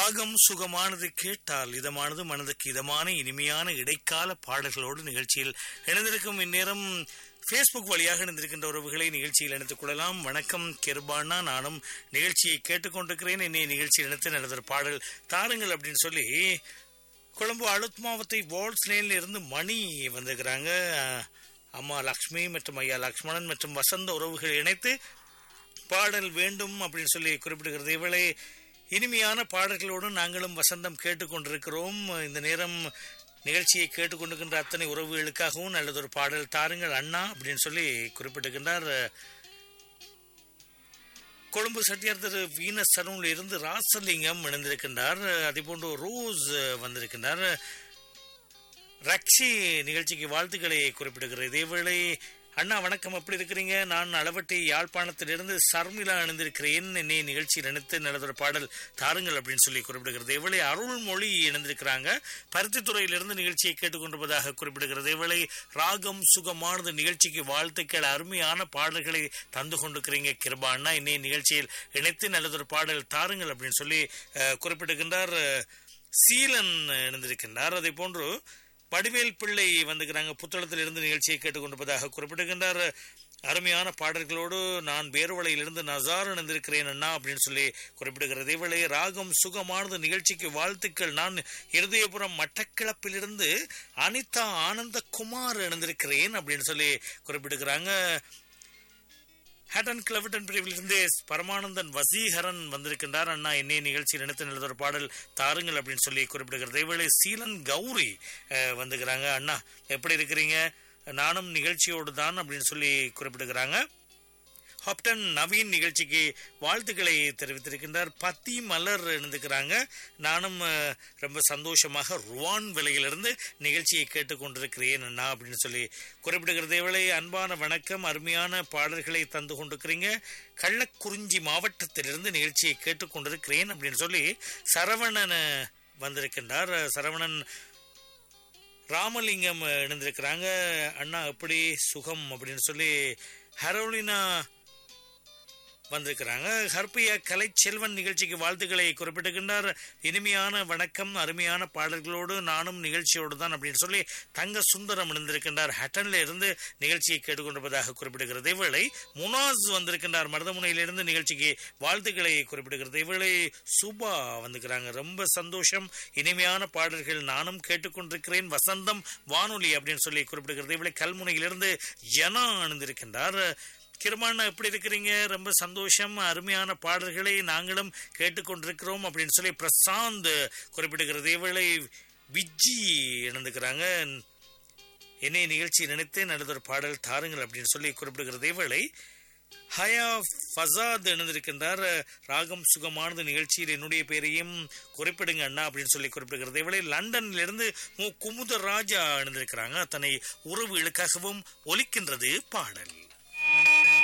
ராகம் சுகமானது கேட்டால் இதமானது மனதுக்கு இதமான இனிமையான இடைக்கால பாடல்களோடு நிகழ்ச்சியில் இணைந்திருக்கும் இந்நேரம் ஃபேஸ்புக் வழியாக இணைந்திருக்கின்ற உறவுகளை நிகழ்ச்சியில் இணைத்துக் கொள்ளலாம் வணக்கம் கிருபானா நானும் நிகழ்ச்சியை கேட்டுக்கொண்டிருக்கிறேன் என்னை நிகழ்ச்சியில் இணைத்து நடந்த பாடல் தாருங்கள் அப்படின்னு சொல்லி கொழும்பு அழுத் மாவத்தை வால்ஸ்னேல இருந்து மணி வந்திருக்கிறாங்க அம்மா லக்ஷ்மி மற்றும் ஐயா லக்ஷ்மணன் மற்றும் வசந்த உறவுகள் இணைத்து பாடல் வேண்டும் அப்படின்னு சொல்லி குறிப்பிடுகிறது இவளை இனிமையான பாடல்களோடு நாங்களும் வசந்தம் கேட்டுக்கொண்டிருக்கிறோம் இந்த நேரம் நிகழ்ச்சியை கேட்டுக்கொண்டிருக்கின்ற அத்தனை உறவுகளுக்காகவும் நல்லதொரு பாடல் தாருங்கள் அண்ணா அப்படின்னு சொல்லி குறிப்பிட்டிருக்கின்றார் கொழும்பு சட்டியார் திரு வீனஸ் சரூனில் இருந்து ராசலிங்கம் இணைந்திருக்கின்றார் அதேபோன்று ரோஸ் வந்திருக்கின்றார் ரக்ஷி நிகழ்ச்சிக்கு வாழ்த்துக்களை குறிப்பிடுகிறது இதேவேளை அண்ணா வணக்கம் எப்படி இருக்கிறீங்க நான் அளவட்டி யாழ்ப்பாணத்திலிருந்து சர்மிளா இணைந்திருக்கிறேன் என்னை நிகழ்ச்சியில் இணைத்து நல்லதொரு பாடல் தாருங்கள் அப்படின்னு சொல்லி குறிப்பிடுகிறது இவளை அருள்மொழி இணைந்திருக்கிறாங்க பருத்தித்துறையிலிருந்து நிகழ்ச்சியை கேட்டுக்கொண்டிருப்பதாக குறிப்பிடுகிறது இவளை ராகம் சுகமானது நிகழ்ச்சிக்கு வாழ்த்துக்கள் அருமையான பாடல்களை தந்து கொண்டிருக்கிறீங்க கிருபா அண்ணா என்னை நிகழ்ச்சியில் இணைத்து நல்லதொரு பாடல் தாருங்கள் அப்படின்னு சொல்லி குறிப்பிடுகின்றார் சீலன் இணைந்திருக்கின்றார் அதே போன்று வடிவேல் பிள்ளை வந்துக்கிறாங்க புத்தளத்தில் இருந்து நிகழ்ச்சியை கேட்டுக்கொண்டிருப்பதாக குறிப்பிடுகின்றார் அருமையான பாடல்களோடு நான் பேருவளையிலிருந்து நசார் இணைந்திருக்கிறேன் அண்ணா அப்படின்னு சொல்லி குறிப்பிடுகிறது இவளை ராகம் சுகமானது நிகழ்ச்சிக்கு வாழ்த்துக்கள் நான் இருதயபுரம் மட்டக்கிழப்பிலிருந்து அனிதா ஆனந்தகுமார் இணைந்திருக்கிறேன் அப்படின்னு சொல்லி குறிப்பிடுகிறாங்க ஹேட்டன் கிளவட்டன் பிரிவிலிருந்து பரமானந்தன் வசீகரன் வந்திருக்கின்றார் அண்ணா என்னை நிகழ்ச்சியில் நினைத்து நல்லதொரு பாடல் தாருங்கள் அப்படின்னு சொல்லி குறிப்பிடுகிறது இவளை சீலன் கௌரி வந்துக்கிறாங்க அண்ணா எப்படி இருக்கிறீங்க நானும் நிகழ்ச்சியோடு தான் அப்படின்னு சொல்லி குறிப்பிடுகிறாங்க ஹாப்டன் நவீன் நிகழ்ச்சிக்கு வாழ்த்துக்களை தெரிவித்திருக்கின்றார் பத்தி மலர் இருந்துக்கிறாங்க நானும் ரொம்ப சந்தோஷமாக ருவான் விலையிலிருந்து நிகழ்ச்சியை கேட்டுக்கொண்டிருக்கிறேன் அண்ணா அப்படின்னு சொல்லி குறிப்பிடுகிறது இவளை அன்பான வணக்கம் அருமையான பாடல்களை தந்து கொண்டிருக்கிறீங்க கள்ளக்குறிஞ்சி மாவட்டத்திலிருந்து நிகழ்ச்சியை கேட்டுக்கொண்டிருக்கிறேன் அப்படின்னு சொல்லி சரவணன் வந்திருக்கின்றார் சரவணன் ராமலிங்கம் இணைந்திருக்கிறாங்க அண்ணா எப்படி சுகம் அப்படின்னு சொல்லி ஹரோலினா வந்திருக்கிறாங்க ஹர்பியா கலை செல்வன் நிகழ்ச்சிக்கு வாழ்த்துக்களை குறிப்பிட்டிருக்கின்றார் இனிமையான வணக்கம் அருமையான பாடல்களோடு நானும் நிகழ்ச்சியோடு தான் அப்படின்னு சொல்லி தங்க சுந்தரம் இணைந்திருக்கின்றார் ஹட்டன்ல இருந்து நிகழ்ச்சியை கேட்டுக்கொண்டிருப்பதாக குறிப்பிடுகிறது இவளை முனாஸ் வந்திருக்கின்றார் மருதமுனையிலிருந்து நிகழ்ச்சிக்கு வாழ்த்துக்களை குறிப்பிடுகிறது இவளை சுபா வந்திருக்கிறாங்க ரொம்ப சந்தோஷம் இனிமையான பாடல்கள் நானும் கேட்டுக்கொண்டிருக்கிறேன் வசந்தம் வானொலி அப்படின்னு சொல்லி குறிப்பிடுகிறது இவளை கல்முனையிலிருந்து ஜனா அணிந்திருக்கின்றார் கிருமாண்ணா எப்படி இருக்கிறீங்க ரொம்ப சந்தோஷம் அருமையான பாடல்களை நாங்களும் கேட்டுக்கொண்டிருக்கிறோம் அப்படின்னு சொல்லி பிரசாந்த் குறிப்பிடுகிறது இவளை விஜி இணைந்துக்கிறாங்க என்னை நிகழ்ச்சி நினைத்து நடந்த பாடல் தாருங்கள் அப்படின்னு சொல்லி குறிப்பிடுகிறது இவளை ஹயா ஃபசாத் இணைந்திருக்கின்றார் ராகம் சுகமானது நிகழ்ச்சியில் என்னுடைய பேரையும் குறிப்பிடுங்க அண்ணா அப்படின்னு சொல்லி குறிப்பிடுகிறது இவளை லண்டன்ல இருந்து மு குமுத ராஜா இணைந்திருக்கிறாங்க தன்னை உறவுகளுக்காகவும் ஒலிக்கின்றது பாடல்